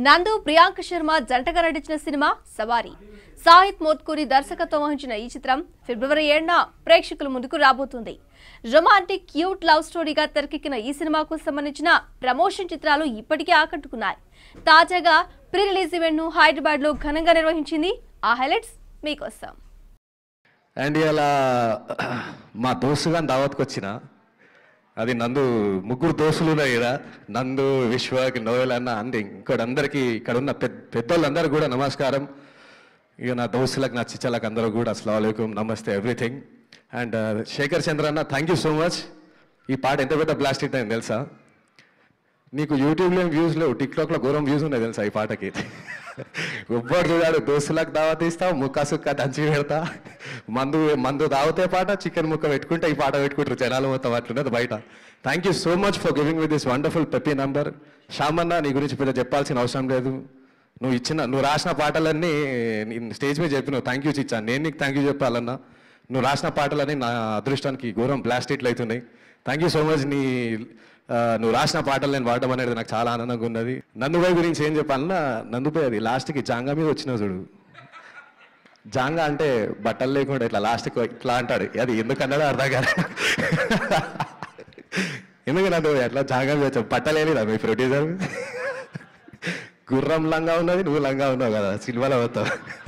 నందు ప్రియాంక శర్మ జంటగా నటించిన సినిమా సవారీ సాహిత్ మోత్కూరి దర్శకత్వం వహించిన ఈ చిత్రం ఫిబ్రవరి ఏడున ప్రేక్షకుల ముందుకు రాబోతుంది రొమాంటిక్ క్యూట్ లవ్ స్టోరీగా తెరకెక్కిన ఈ సినిమాకు సంబంధించిన ప్రమోషన్ చిత్రాలు ఇప్పటికే ఆకట్టుకున్నాయి తాజాగా ప్రీ రిలీజ్ ఈవెంట్ ను హైదరాబాద్ లో ఘనంగా నిర్వహించింది ఆ హైలైట్స్ మీకోసం అండ్ ఇలా మా దోస్తు గాని దావత్కి వచ్చిన అది నందు ముగ్గురు దోస్తులు ఉన్నాయి కదా నందు విశ్వక్ నోయల్ అన్న అంది ఇంకోటి అందరికీ ఇక్కడ ఉన్న పెద్ద పెద్దోళ్ళందరూ కూడా నమస్కారం ఇక నా దోస్తులకు నా చిచ్చలకు అందరూ కూడా అస్సలం నమస్తే ఎవ్రీథింగ్ అండ్ శేఖర్ చంద్ర అన్న థ్యాంక్ యూ సో మచ్ ఈ పాట ఎంత పెద్ద బ్లాస్ట్ హిట్ అయింది తెలుసా నీకు యూట్యూబ్లో ఏం వ్యూస్ లేవు టిక్టాక్లో ఘోరం వ్యూస్ ఉన్నాయి తెలుసా ఈ పాటకి ఎవ్వరు చూడాడు దోస్తులకు దావత్ ఇస్తావు ముక్క సుక్క దంచి పెడతా మందు మందు దావతే పాట చికెన్ ముక్క పెట్టుకుంటే ఈ పాట పెట్టుకుంటారు జనాలు మొత్తం అట్లున్నది బయట thank you so much for giving with this wonderful peppy number శ్యామన్న నీ గురించి పెద్ద చెప్పాల్సిన అవసరం లేదు నువ్వు ఇచ్చిన నువ్వు రాసిన పాటలన్నీ నేను స్టేజ్ మీద చెప్పినావు థ్యాంక్ యూ ఇచ్చాను నేను నీకు థ్యాంక్ యూ చెప్పాలన్నా నువ్వు రాసిన పాటలన్నీ నా అదృష్టానికి ఘోరం బ్లాస్ట్ హిట్లు అవుతున్నాయి థ్యాంక్ యూ సో మచ్ నీ ఆ, నువ్వు రాసిన పాటలు నేను పాడడం అనేది నాకు చాలా ఆనందంగా ఉన్నది నందుబాయ్ గురించి ఏం చెప్పాలన్నా నందుబాయ్ అది లాస్ట్కి జాంగా మీద వచ్చినావు చూడు జాంగా అంటే బట్టలు లేకుండా ఇట్లా లాస్ట్కి ఇట్లా అంటాడు అది ఎందుకన్నాడో అర్థం కాదు ఎందుకు నాకు ఎట్లా జాంగా మీద వచ్చావు బట్టలేనిదా మీ ప్రొడ్యూసర్ గుర్రం లంగా ఉన్నది నువ్వు లంగా ఉన్నావు కదా సినిమాలో అవుతావు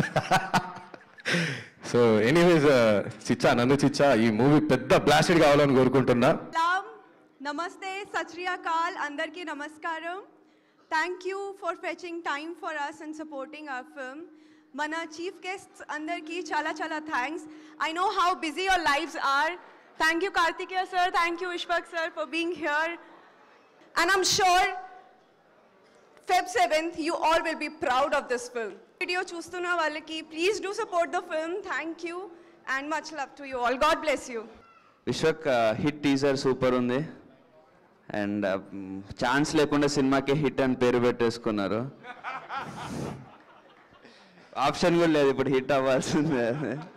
సో ఎనీవేస్ చిచ్చా నందు చిచ్చా ఈ మూవీ పెద్ద బ్లాస్టెడ్ కావాలని కోరుకుంటున్నా సలాం నమస్తే సత్రియాకాల్ అందరికీ నమస్కారం thank you for fetching time for us and supporting our film మన చీఫ్ గెస్ట్స్ అందరికీ చాలా చాలా thanks I know how busy your lives are thank you Karthikeya sir thank you Vishwak sir for being here and I'm sure Feb seventh you all will be proud of this film video చూస్తున్న వాళ్ళకి please do support the film thank you and much love to you all God bless you Vishwak hit teaser super ఉంది and chance లేకుండా సినిమాకి hit అని పేరు పెట్టేసుకున్నారు option కూడా లేదు ఇప్పుడు హిట్ అవ్వాల్సిందే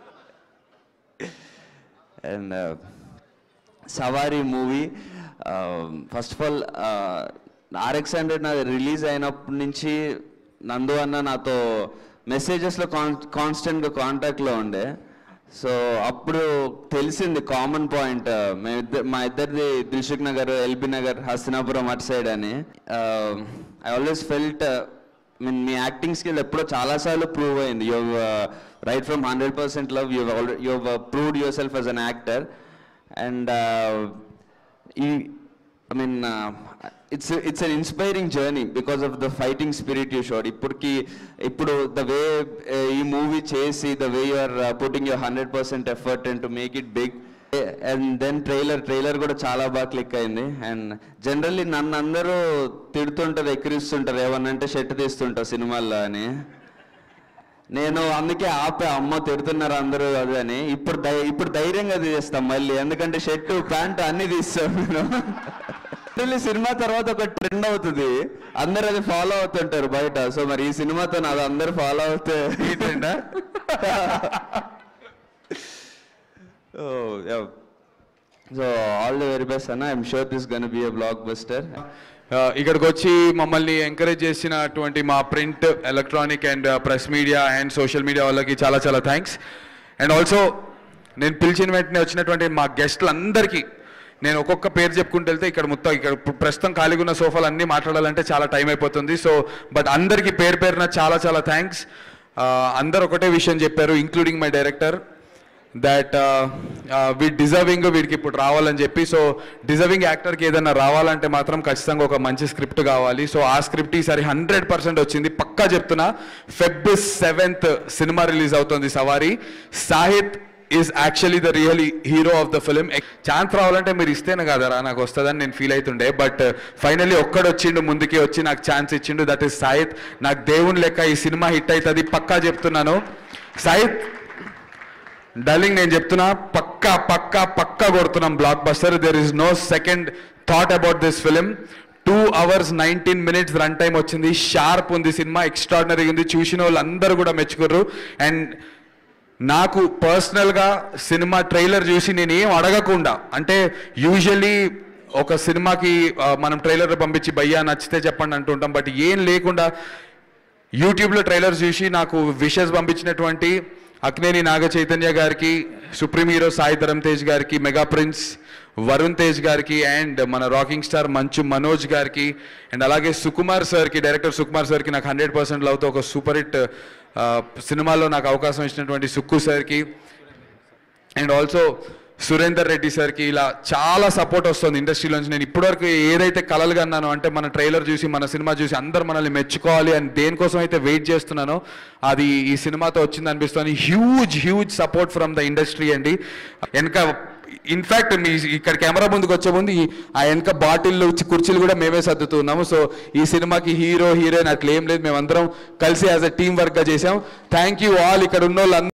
and Savaari movie first of all RX hundred నాది రిలీజ్ అయినప్పటి నుంచి నందు అన్న నాతో మెసేజెస్లో కాన్ కాన్స్టెంట్గా కాంటాక్ట్లో ఉండే సో అప్పుడు తెలిసింది కామన్ పాయింట్ మేమిద్దరు మా ఇద్దరిది దిల్సుఖ్ నగర్ ఎల్బీ నగర్ హస్తినాపురం అటు సైడ్ అని ఐ ఆల్వేస్ ఫెల్ట్ మీన్ మీ యాక్టింగ్ స్కిల్ ఎప్పుడో చాలాసార్లు ప్రూవ్ అయింది you right from hundred percent love you you proved yourself as an actor and ఈ I mean it's it's an inspiring journey because of the fighting spirit you showed ఇప్పటికి ఇప్పుడు the way ఈ movie చేసి the way you are putting your hundred percent effort and to make it big and then trailer trailer కూడా చాలా బాగా click అయింది and generally నన్ను అందరూ తిడుతుంటారు ఎక్కిరిస్తుంటారు ఏమన్నంటే షర్ట్ తీస్తుంటారు సినిమాల్లో అని నేను అందుకే ఆపే అమ్మ తిడుతున్నారు అందరూ అది అని ఇప్పుడు ధై- ఇప్పుడు ధైర్యంగా తీస్తాం మళ్ళీ ఎందుకంటే షర్టు ప్యాంటు అన్ని తీస్తాం నేను Literally సినిమా తర్వాత ఒక ట్రెండ్ అవుతుంది అందరు అది ఫాలో అవుతుంటారు బయట సో మరి ఈ సినిమాతో అది అందరు ఫాలో అవుతే ఈ ట్రెండా so all the very best అన్న I'm sure this gonna be a blockbuster ఆ, ఇక్కడికి వచ్చి మమ్మల్ని ఎంకరేజ్ చేసినటువంటి మా print electronic and press media and social media వాళ్ళకి చాలా చాలా థ్యాంక్స్ అండ్ ఆల్సో నేను పిలిచిన వెంటనే వచ్చినటువంటి మా గెస్ట్లు అందరికీ నేను ఒక్కొక్క పేరు చెప్పుకుంటూ వెళ్తే ఇక్కడ మొత్తం ఇక్కడ ఇప్పుడు ప్రస్తుతం ఖాళీగా ఉన్న సోఫాలు అన్నీ మాట్లాడాలంటే చాలా టైం అయిపోతుంది సో బట్ అందరికీ పేరు పేరున చాలా చాలా థ్యాంక్స్ అందరు ఒకటే విషయం చెప్పారు ఇంక్లూడింగ్ మై డైరెక్టర్ దట్ వీడ్ డిజర్వింగ్ వీడికి ఇప్పుడు రావాలని చెప్పి సో డిజర్వింగ్ యాక్టర్కి ఏదైనా రావాలంటే మాత్రం ఖచ్చితంగా ఒక మంచి స్క్రిప్ట్ కావాలి సో ఆ స్క్రిప్ట్ ఈసారి హండ్రెడ్ పర్సెంట్ వచ్చింది పక్కా చెప్తున్నా ఫెబ్ సెవెంత్ సినిమా రిలీజ్ అవుతుంది Savaari Sahith is actually the real hero of the film chance రావాలంటే మీరు ఇస్తేనే కదరా నాకు వస్తుందని నేను ఫీల్ అవుతుండే బట్ ఫైనల్లీ ఒక్కడు వచ్చిండు ముందుకి వచ్చి నాకు ఛాన్స్ ఇచ్చిండు దట్ ఈస్ సాహిత్ నాకు దేవుని లెక్క ఈ సినిమా హిట్ అవుతుంది పక్కా చెప్తున్నాను సాహిత్ డార్లింగ్ నేను చెప్తున్నా పక్కా పక్కా పక్కా కొడుతున్నాం blockbuster there is no second thought about this film two hours nineteen minutes run time వచ్చింది షార్ప్ ఉంది సినిమా ఎక్స్ట్రాడినరీ ఉంది చూసిన వాళ్ళు అందరూ కూడా మెచ్చుకుర్రు అండ్ నాకు పర్సనల్గా సినిమా ట్రైలర్ చూసి నేను ఏం అడగకుండా అంటే యూజువల్లీ ఒక సినిమాకి ఆ, మనం ట్రైలర్ పంపించి భయ్యా నచ్చితే చెప్పండి అంటుంటాం బట్ ఏం లేకుండా యూట్యూబ్లో ట్రైలర్స్ చూసి నాకు విషెస్ పంపించినటువంటి అక్నేని నాగ చైతన్య గారికి సుప్రీం హీరో సాయి ధరమ్ తేజ్ గారికి మెగా ప్రిన్స్ వరుణ్ తేజ్ గారికి అండ్ మన రాకింగ్ స్టార్ మంచు మనోజ్ గారికి అండ్ అలాగే సుకుమార్ సార్కి డైరెక్టర్ సుకుమార్ సార్కి నాకు హండ్రెడ్ పర్సెంట్ లవ్తో ఒక సూపర్ హిట్ సినిమాలో నాకు అవకాశం ఇచ్చినటువంటి సుక్కు సార్కి అండ్ ఆల్సో సురేందర్ రెడ్డి సార్కి ఇలా చాలా సపోర్ట్ వస్తుంది ఇండస్ట్రీలోంచి నేను ఇప్పటివరకు ఏదైతే కలలు కన్నానో అంటే మన ట్రైలర్ చూసి మన సినిమా చూసి అందరు మనల్ని మెచ్చుకోవాలి అని దేనికోసం అయితే వెయిట్ చేస్తున్నానో అది ఈ సినిమాతో వచ్చింది అనిపిస్తుంది huge huge support from the industry అండి వెనక ఇన్ఫాక్ట్ మీ ఇక్కడ కెమెరా ముందుకు వచ్చే ముందు ఈ- ఆ వెనక బాటిల్ కుర్చీలు కూడా మేమే సర్దుతున్నాము సో ఈ సినిమాకి హీరో హీరోయిన్ అట్లా ఏం లేదు మేమందరం కలిసి యాజ్ అ టీం వర్క్గా చేసాం థ్యాంక్ యూ ఆల్ ఇక్కడ ఉన్న వాళ్ళందరూ